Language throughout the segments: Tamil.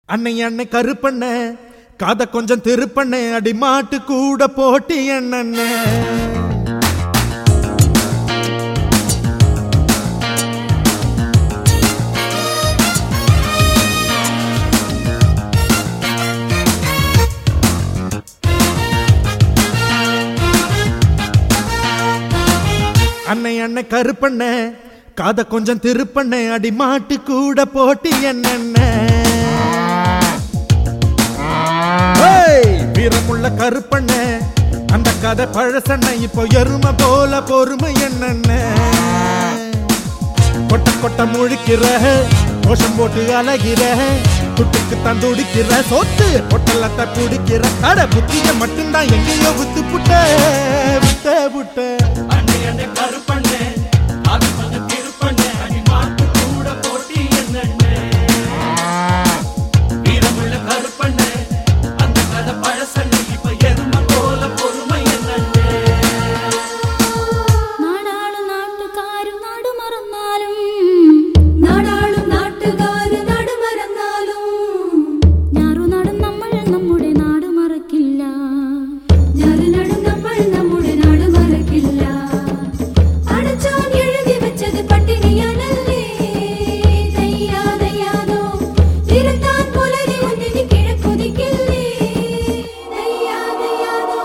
அன்னை அன்னை கருப்பண்ண காத கொஞ்சம் திருப்பண்ண அடி மாட்டு கூட போட்டி என்ன அன்னை அன்னை கருப்பண்ண காத கொஞ்சம் திருப்பண்ண அடி மாட்டு கூட போட்டி என்னென்ன ஏய், வீரமுள்ள கருப்பண்ண அந்த கதை பழசண்ண இப்போ எருமை போல பொறுமை என்னென்ன கொட்ட கொட்ட முழிக்கிற கோஷம் போட்டு அழகிற துட்டுக்கு தந்துடிக்கிற சொத்து பொட்டலத்தை பிடிக்கிற அட புத்திய மட்டும்தான் எங்கேயோ வித்து புட்ட விட்ட புட்ட அண்டை அண்டை கருப்பண்ணே அது கொஞ்ச திருப்பண்ணே அடி மாட்டு கூட போட்டி என்னண்ணே வீரமுள்ள கருப்பண்ணே அந்த கதை பழசண்ணே இப்ப எருமை போல பொறுமை என்னண்ணே നാടാളും നാട്ടുകാരും നാട് മറന്നാലും നാടാളും നാട്ടുകാര് നാട് മറന്നാലും ഞാറുനാടും നമ്മൾ നമ്മുടെ നാട് മറക്കില്ല ഞാറുനാടും നമ്മൾ നമ്മുടെ നാട് മറക്കില്ല അടച്ചാൻ എഴുതി വെച്ചത് പട്ടിണിയാണല്ലേ ദയ്യാതയ്യാതോ തിരുത്താൻ പുലരി മുന്നിന് കിഴക്കുതിക്കില്ലേ ദയ്യാതയ്യാതോ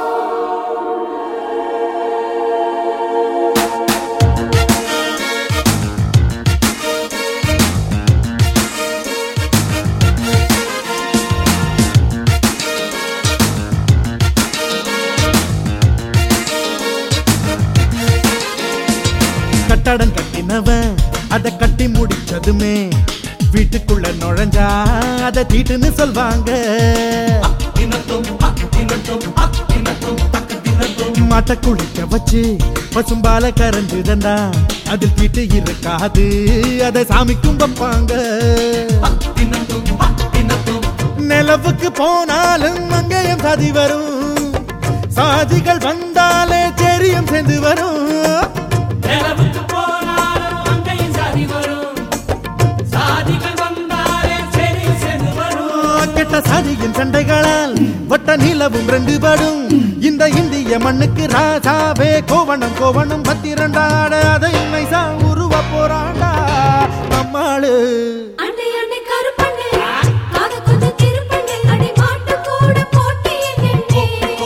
கட்டடம் கட்டினவன் அத கட்டி முடிச்சதுமே வீட்டுக்குள்ள நுழைஞ்சா அத தீட்டுன்னு சொல்வாங்க தினத்தும் அக் தினத்தும் அக் தினத்தும் தக்கு தினத்தும் மாட்ட குளிக்க வச்சு பசும்பால கரைஞ்சுதண்டா அதில் தீட்டு இருக்காது அத சாமிக்கும் வைப்பாங்க அக் தினத்தும் அக் தினத்தும் நிலவுக்கு போனாலும் அங்கேயும் சாதி வரும் சாதிகள் வந்தாலே தெரியும் சேர்ந்து வரும் நிலவுக்கு போனாலும் அங்கேயும் சாதி வரும் சாதிகள் வந்தாலே சரி சென்று வரும் கெட்ட சாதியின் சண்டைகளால் வட்ட நிலவும் ரெண்டு படும் இந்த இந்திய மண்ணுக்கு ராசாவே கோவணம் கோவணம் பத்திரண்டாட அதை நைசா உருவ போறாண்டா நம்மாளு அண்டை அண்டை கருப்பண்ணே காத கொஞ்சம் திருப்பண்ணே அடி மாட்டு கூட போட்டி என்னே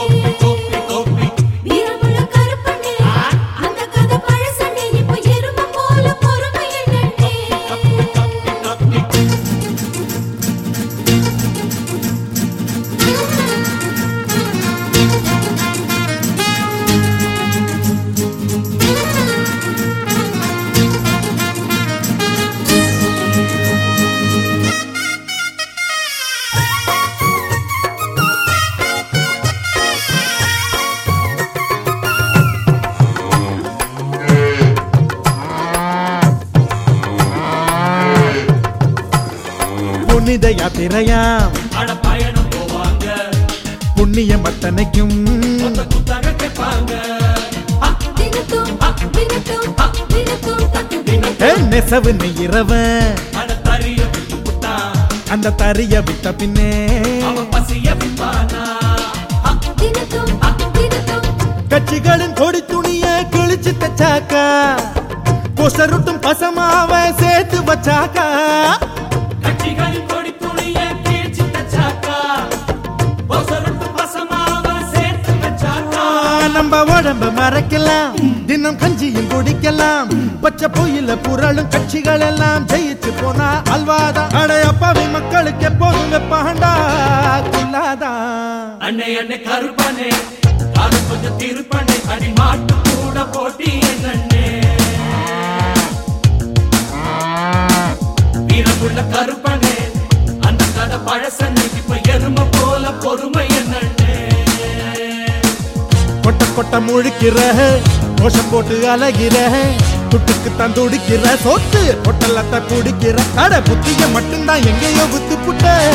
வீரமுள்ள கருப்பண்ணே அந்த கதை பழசண்ணே இப்போ எருமை போல பொறுமை என்னே புனித யாத்திரையாம் அட பயணம் போவாங்க புண்ணியம் அத்தனைக்கும் சொந்த குத்தக கேட்பாங்க அக் தினத்தும் தினத்தும் தினத்தும் தக்கு ஏ, நெசவு நெய்கிறவன் அட தறிய விட்டு புட்டான் அந்த தறிய விட்ட பின்னே அவன் பசிய விப்பானா அக் தினத்தும் தினத்தும் கட்சிகளின் கொடி துணிய கிழிச்சு தச்சாக்கா கொசருட்டும் பசமாவ சேர்த்து வச்சாக்கா கட்சிகளின் கொடி துணிய கீழ்ச்சி தச்சாக்கா பொசருட்டு பசமாவ சேர்த்து வச்சாக்கா ஆ, நம்ம உடம்ப மறைக்கலாம் தினம் கஞ்சியும் குடிக்கலாம் பச்சை பொயில புரளும் கட்சிகள் எல்லாம் ஜெயிச்சு போனா அல்வாதான் அடை அப்பாவி மக்களுக்கு எப்போதும் வெப்பாண்டா குல்லாதான் அன்னை அன்னை கருப்பனே அது கொஞ்சம் திருப்பனே அடி மாட்டு கூட போட்டி என்னண்ணே வீரமுள்ள கருப்பனே அந்த கதை பழசனே இப்ப எருமை போல பொறுமை என்னண்ணே கொட்ட கொட்ட முழிக்கிற கோஷம் போட்டு அழகிற துட்டுக்கு தந்துடிக்கிற சொத்து பொட்டலத்தை குடிக்கிற அட புத்திய மட்டும்தான் எங்கேயோ வித்து புட்ட